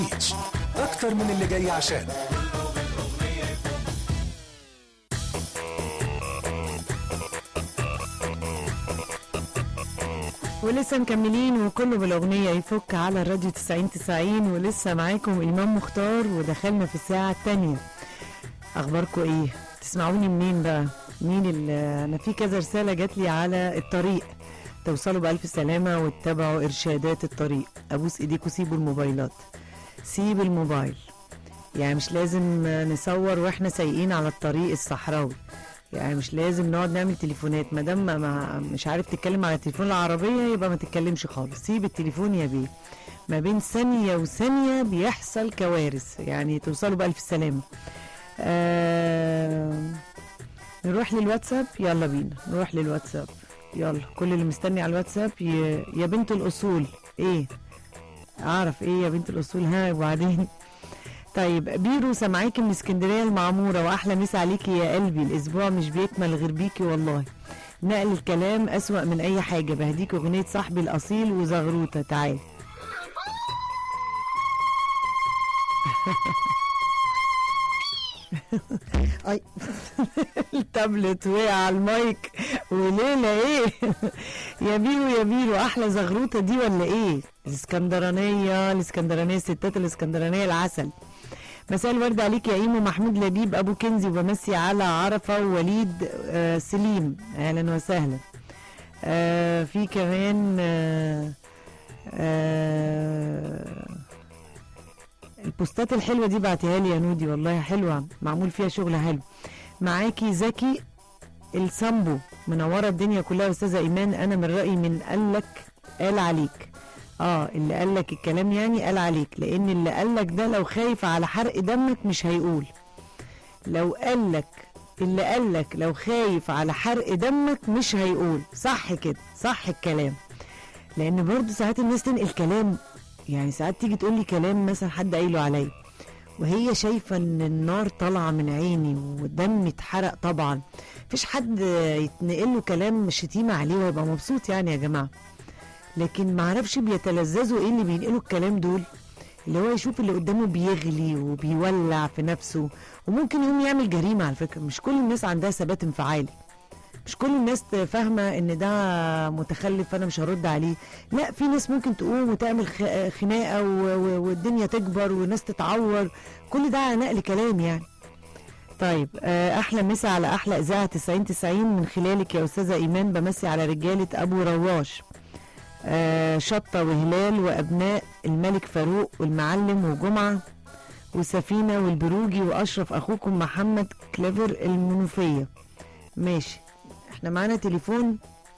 بيتش أكتر من اللي جاي عشان ولسه مكملين وكله بالاغنيه يفك على الراديو 90 90 ولسه معاكم امام مختار ودخلنا في الساعه الثانيه اخباركم ايه تسمعوني منين بقى مين اللي انا في كذا رساله جات لي على الطريق توصلوا بالف سلامه واتبعوا ارشادات الطريق ابوس ايديكم سيبوا الموبايلات سيب الموبايل يعني مش لازم نصور واحنا سايقين على الطريق الصحراوي يعني مش لازم نقعد نعمل تليفونات ما دام ما مش عارف تتكلم على تليفون العربيه يبقى ما تتكلمش خالص سيب التليفون يا بيه ما بين ثانيه وثانيه بيحصل كوارث يعني توصلوا بالف سلامه آه نروح للواتساب يلا بينا نروح للواتساب يلا كل اللي مستني على الواتساب ي... يا بنت الاصول ايه اعرف ايه يا بنت الاصول ها وبعدين طيب بيرو سامعاكي من اسكندريه المعموره واحلى مسا عليكي يا قلبي الاسبوع مش بيكمل غير بيكي والله نقل الكلام اسوا من اي حاجه بهديك اغنيه صاحبي الاصيل وزغروته تعال اي التابلت وقع على المايك وليلة ايه يا بيرو يا بيرو احلى زغروطه دي ولا ايه الاسكندرانيه الاسكندرانيه الستات الاسكندرانيه العسل مساء الورد عليك يا ايمو محمود لبيب ابو كنزي وبمسي على عرفه ووليد آه سليم اهلا وسهلا آه في كمان آه آه البوستات الحلوه دي بعتيها لي يا نودي والله حلوه معمول فيها شغل حلو معاكي زكي السامبو منوره الدنيا كلها استاذه ايمان انا من رايي من قال لك قال عليك اه اللي قال لك الكلام يعني قال عليك لان اللي قال لك ده لو خايف على حرق دمك مش هيقول لو قال لك اللي قال لك لو خايف على حرق دمك مش هيقول صح كده صح الكلام لان برضه ساعات الناس تنقل كلام يعني ساعات تيجي تقول لي كلام مثلا حد قايله عليا وهي شايفه ان النار طالعه من عيني ودمي اتحرق طبعا مفيش حد يتنقل له كلام شتيمه عليه ويبقى مبسوط يعني يا جماعه لكن معرفش بيتلذذوا ايه اللي بينقلوا الكلام دول اللي هو يشوف اللي قدامه بيغلي وبيولع في نفسه وممكن يقوم يعمل جريمه على فكره مش كل الناس عندها ثبات انفعالي مش كل الناس فاهمه ان ده متخلف فانا مش هرد عليه لا في ناس ممكن تقوم وتعمل خناقه والدنيا تكبر والناس تتعور كل ده نقل كلام يعني طيب احلى مسا على احلى اذاعه 90 90 من خلالك يا استاذه ايمان بمسي على رجاله ابو رواش آه شطه وهلال وابناء الملك فاروق والمعلم وجمعه وسفينه والبروجي واشرف اخوكم محمد كليفر المنوفيه ماشي احنا معانا تليفون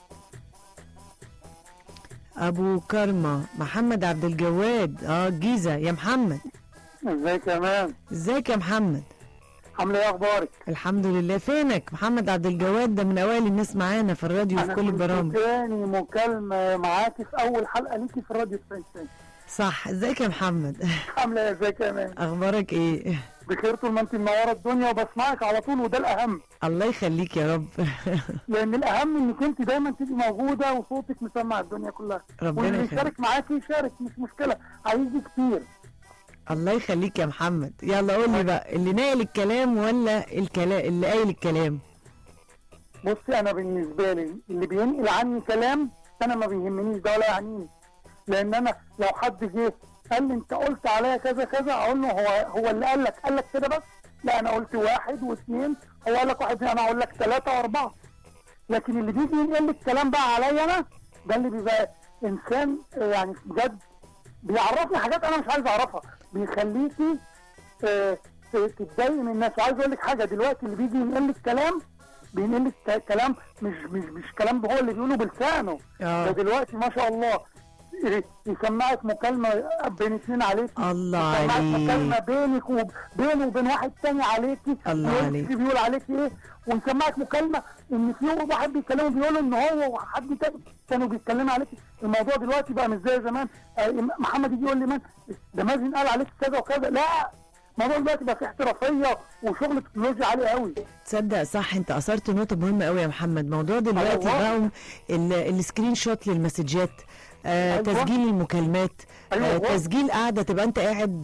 ابو كرمه محمد عبد الجواد اه الجيزه يا محمد ازيك يا مان ازيك يا محمد عامله ايه اخبارك الحمد لله فينك محمد عبد الجواد ده من اوائل الناس معانا في الراديو وفي كل البرامج تاني مكالمه معاكي في اول حلقه ليكي في الراديو 90 صح ازيك يا محمد عامله ايه ازيك يا مان اخبارك ايه بخير طول ما انت منوره الدنيا وبسمعك على طول وده الاهم الله يخليك يا رب لان الاهم انك انت دايما تبقي موجوده وصوتك مسمع الدنيا كلها ربنا واللي يخليك يشارك معاكي يشارك مش مشكله عايزي كتير الله يخليك يا محمد يلا قول لي بقى اللي ناقل الكلام ولا الكلام اللي قايل الكلام بصي انا بالنسبه لي اللي بينقل عني كلام انا ما بيهمنيش ده ولا يعنيني لان انا لو حد جه قال لي انت قلت عليا كذا كذا اقول له هو هو اللي قال لك قال لك كده بس لا انا قلت واحد واثنين هو قال لك واحد انا اقول لك ثلاثه واربعه لكن اللي بيجي ينقل لك الكلام بقى عليا انا ده اللي بيبقى انسان يعني بجد بيعرفني حاجات انا مش عايز اعرفها بيخليكي آه، تتضايق من الناس وعايز اقول لك حاجه دلوقتي اللي بيجي ينقل لك كلام بينقل لك كلام مش مش مش كلام هو اللي بيقوله بلسانه اه ده دلوقتي ما شاء الله يسمعك مكالمة بين اثنين عليك الله يسمعك عليك. مكالمة بينك وبينه وبين واحد تاني عليكي الله ويقول- عليك. بيقول عليك ايه ويسمعك مكالمة ان في واحد بيكلمه بيقول ان هو وحد تاني كانوا بيتكلموا عليك الموضوع دلوقتي بقى مش زي زمان آه، محمد يجي يقول لي من ده مازن قال عليك كذا وكذا لا الموضوع دلوقتي بقى فيه احترافية وشغل تكنولوجيا عالي قوي تصدق صح انت اثرت نقطه مهمه قوي يا محمد موضوع دلوقتي والله. بقى ال- السكرين شوت للمسجات آه أيوة. تسجيل المكالمات أيوة آه والله. تسجيل قاعده تبقى انت قاعد